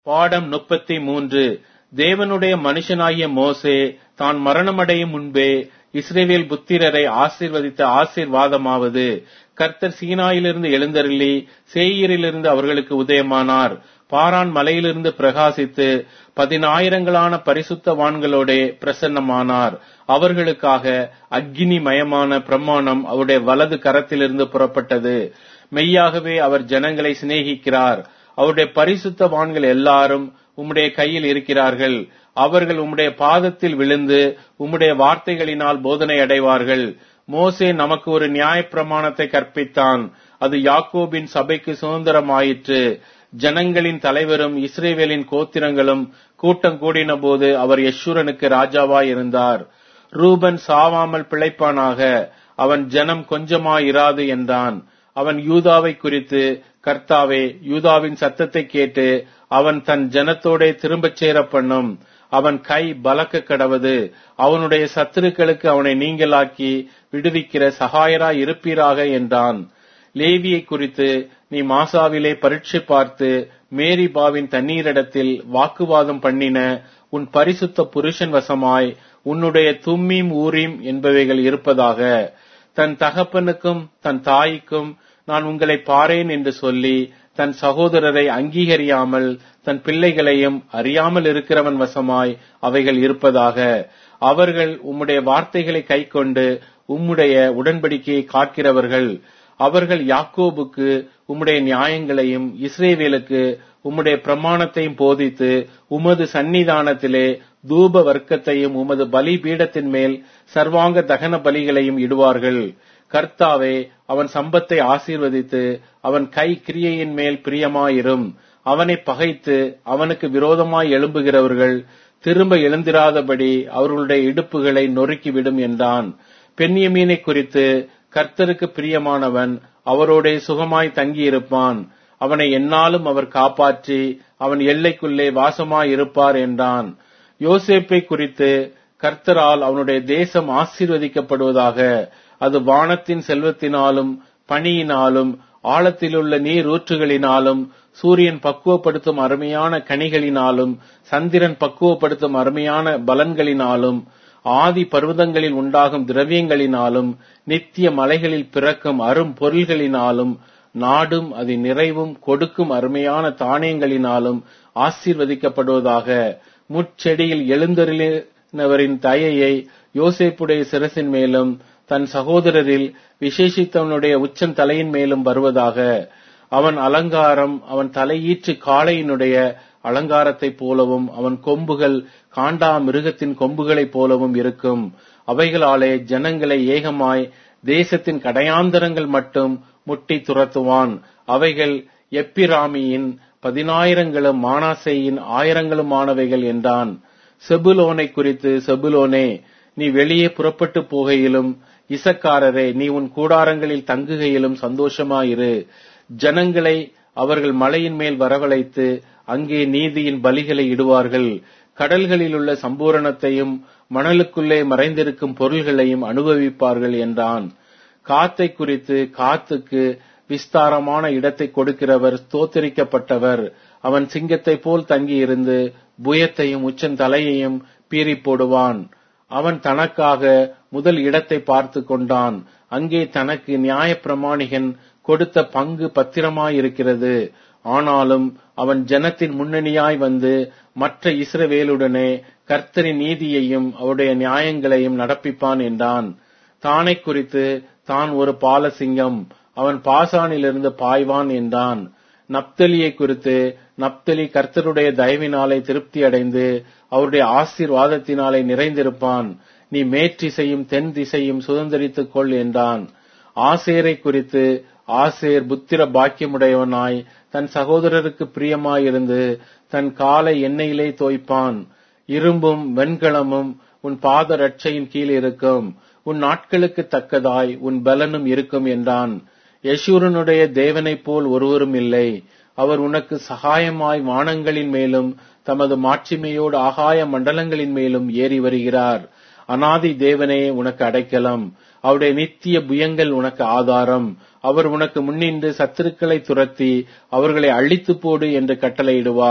பாடம் முப்பத்தி மூன்று தேவனுடைய மனுஷனாகிய மோசே தான் மரணமடையும் முன்பே இஸ்ரேவேல் புத்திரரை ஆசீர்வதித்த ஆசீர்வாதமாவது கர்த்தர் சீனாயிலிருந்து எழுந்தருளி சேயீரிலிருந்து அவர்களுக்கு உதயமானார் பாரான் மலையிலிருந்து பிரகாசித்து பதினாயிரங்களான பரிசுத்தவான்களோடே பிரசன்னமானார் அவர்களுக்காக அக்கினி மயமான பிரமாணம் அவருடைய வலது கரத்திலிருந்து புறப்பட்டது மெய்யாகவே அவர் ஜனங்களை சிநேகிக்கிறார் அவருடைய பரிசுத்தவான்கள் எல்லாரும் உம்முடைய கையில் இருக்கிறார்கள் அவர்கள் உம்முடைய பாதத்தில் விழுந்து உம்முடைய வார்த்தைகளினால் போதனை அடைவார்கள் மோசே நமக்கு ஒரு நியாயப்பிரமாணத்தை கற்பித்தான் அது யாக்கோபின் சபைக்கு சுதந்திரமாயிற்று ஜனங்களின் தலைவரும் இஸ்ரேவேலின் கோத்திரங்களும் கூட்டம் கூடின போது அவர் யஷூரனுக்கு ராஜாவாய் இருந்தார் ரூபன் சாவாமல் பிழைப்பானாக அவன் ஜனம் கொஞ்சமாயிராது என்றான் அவன் யூதாவை குறித்து கர்த்தாவே யூதாவின் சத்தத்தை கேட்டு அவன் தன் ஜனத்தோடே திரும்பச் சேர பண்ணும் அவன் கை பலக்க கடவது அவனுடைய சத்துருக்களுக்கு அவனை நீங்களாக்கி விடுவிக்கிற சகாயராய் இருப்பீராக என்றான் லேவியை குறித்து நீ மாசாவிலே பரீட்சை பார்த்து மேரி பாவின் தண்ணீரிடத்தில் வாக்குவாதம் பண்ணின உன் பரிசுத்த புருஷன் வசமாய் உன்னுடைய தும்மீம் ஊரீம் என்பவைகள் இருப்பதாக தன் தகப்பனுக்கும் தன் தாய்க்கும் நான் உங்களை பாரேன் என்று சொல்லி தன் சகோதரரை அங்கீகரியாமல் தன் பிள்ளைகளையும் அறியாமல் இருக்கிறவன் வசமாய் அவைகள் இருப்பதாக அவர்கள் உம்முடைய வார்த்தைகளை கைக்கொண்டு உம்முடைய உடன்படிக்கையை காக்கிறவர்கள் அவர்கள் யாக்கோபுக்கு உம்முடைய நியாயங்களையும் இஸ்ரேவேலுக்கு உம்முடைய பிரமாணத்தையும் போதித்து உமது சந்நிதானத்திலே தூப வர்க்கத்தையும் உமது பலி பீடத்தின் மேல் சர்வாங்க தகன பலிகளையும் இடுவார்கள் கர்த்தாவே அவன் சம்பத்தை ஆசீர்வதித்து அவன் கை கிரியையின் மேல் பிரியமாயிரும் அவனை பகைத்து அவனுக்கு விரோதமாய் எழும்புகிறவர்கள் திரும்ப எழுந்திராதபடி அவர்களுடைய இடுப்புகளை நொறுக்கிவிடும் என்றான் பெண்ணியமீனை குறித்து கர்த்தருக்கு பிரியமானவன் அவரோட சுகமாய் தங்கியிருப்பான் அவனை என்னாலும் அவர் காப்பாற்றி அவன் எல்லைக்குள்ளே வாசமாய் இருப்பார் என்றான் யோசேப்பை குறித்து கர்த்தரால் அவனுடைய தேசம் ஆசீர்வதிக்கப்படுவதாக அது வானத்தின் செல்வத்தினாலும் பனியினாலும் ஆழத்திலுள்ள நீர் ஊற்றுகளினாலும் சூரியன் பக்குவப்படுத்தும் அருமையான கனிகளினாலும் சந்திரன் பக்குவப்படுத்தும் அருமையான பலன்களினாலும் ஆதி பர்வதங்களில் உண்டாகும் திரவியங்களினாலும் நித்திய மலைகளில் பிறக்கும் அரும் பொருள்களினாலும் நாடும் அதன் நிறைவும் கொடுக்கும் அருமையான தானியங்களினாலும் ஆசீர்வதிக்கப்படுவதாக முட்செடியில் எழுந்தருளினவரின் தயையை யோசேப்புடைய சிரசின் மேலும் தன் சகோதரரில் விசேஷித்தவனுடைய உச்சம் தலையின் மேலும் வருவதாக அவன் அலங்காரம் அவன் தலையீற்று காளையினுடைய அலங்காரத்தைப் போலவும் அவன் கொம்புகள் காண்டா மிருகத்தின் கொம்புகளைப் போலவும் இருக்கும் அவைகளாலே ஜனங்களை ஏகமாய் தேசத்தின் கடையாந்தரங்கள் மட்டும் முட்டி துரத்துவான் அவைகள் எப்பிராமியின் பதினாயிரங்களும் மானாசையின் ஆயிரங்களுமானவைகள் என்றான் செபுலோனை குறித்து செபுலோனே நீ வெளியே புறப்பட்டு போகையிலும் இசக்காரரே நீ உன் கூடாரங்களில் தங்குகையிலும் சந்தோஷமாயிரு ஜனங்களை அவர்கள் மலையின் மேல் வரவழைத்து அங்கே நீதியின் பலிகளை இடுவார்கள் கடல்களில் உள்ள சம்பூரணத்தையும் மணலுக்குள்ளே மறைந்திருக்கும் பொருள்களையும் அனுபவிப்பார்கள் என்றான் காத்தை குறித்து காத்துக்கு விஸ்தாரமான இடத்தை கொடுக்கிறவர் ஸ்தோத்தரிக்கப்பட்டவர் அவன் சிங்கத்தை போல் தங்கியிருந்து புயத்தையும் உச்சந்தலையையும் பீறி போடுவான் அவன் தனக்காக முதல் இடத்தை பார்த்து கொண்டான் அங்கே தனக்கு நியாய பிரமாணிகன் கொடுத்த பங்கு பத்திரமாயிருக்கிறது ஆனாலும் அவன் ஜனத்தின் முன்னணியாய் வந்து மற்ற இஸ்ரவேலுடனே கர்த்தரின் நீதியையும் அவருடைய நியாயங்களையும் நடப்பிப்பான் என்றான் தானை குறித்து தான் ஒரு பாலசிங்கம் அவன் பாசானிலிருந்து பாய்வான் என்றான் நப்தலியை குறித்து நப்தலி கர்த்தருடைய தயவினாலே திருப்தி அடைந்து அவருடைய ஆசீர்வாதத்தினாலே நிறைந்திருப்பான் நீ மேற்றிசையும் தென் திசையும் சுதந்திரித்துக் கொள் என்றான் ஆசேரை குறித்து ஆசேர் புத்திர பாக்கியமுடையவனாய் தன் சகோதரருக்கு பிரியமாயிருந்து தன் காலை எண்ணெயிலே தோய்ப்பான் இரும்பும் வெண்கலமும் உன் பாத ரட்சையின் கீழ் இருக்கும் உன் நாட்களுக்கு தக்கதாய் உன் பலனும் இருக்கும் என்றான் யசூரனுடைய தேவனைப் போல் ஒருவரும் இல்லை அவர் உனக்கு சகாயமாய் வானங்களின் மேலும் தமது மாட்சிமையோடு ஆகாய மண்டலங்களின் மேலும் ஏறி வருகிறார் அனாதி தேவனே உனக்கு அடைக்கலம் அவருடைய நித்திய புயங்கள் உனக்கு ஆதாரம் அவர் உனக்கு முன்னின்று சத்துருக்களை துரத்தி அவர்களை அழித்து போடு என்று கட்டளையிடுவார்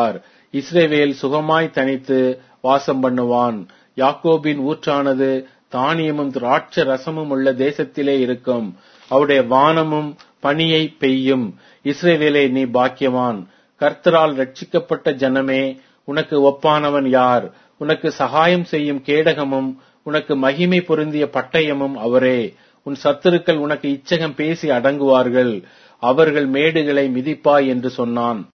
இஸ்ரேவேல் சுகமாய் தனித்து வாசம் பண்ணுவான் யாக்கோபின் ஊற்றானது தானியமும் திராட்ச ரசமும் உள்ள தேசத்திலே இருக்கும் அவருடைய வானமும் பனியை பெய்யும் இஸ்ரேவேலே நீ பாக்கியவான் கர்த்தரால் ரட்சிக்கப்பட்ட ஜனமே உனக்கு ஒப்பானவன் யார் உனக்கு சகாயம் செய்யும் கேடகமும் உனக்கு மகிமை பொருந்திய பட்டயமும் அவரே உன் சத்துருக்கள் உனக்கு இச்சகம் பேசி அடங்குவார்கள் அவர்கள் மேடுகளை மிதிப்பாய் என்று சொன்னான்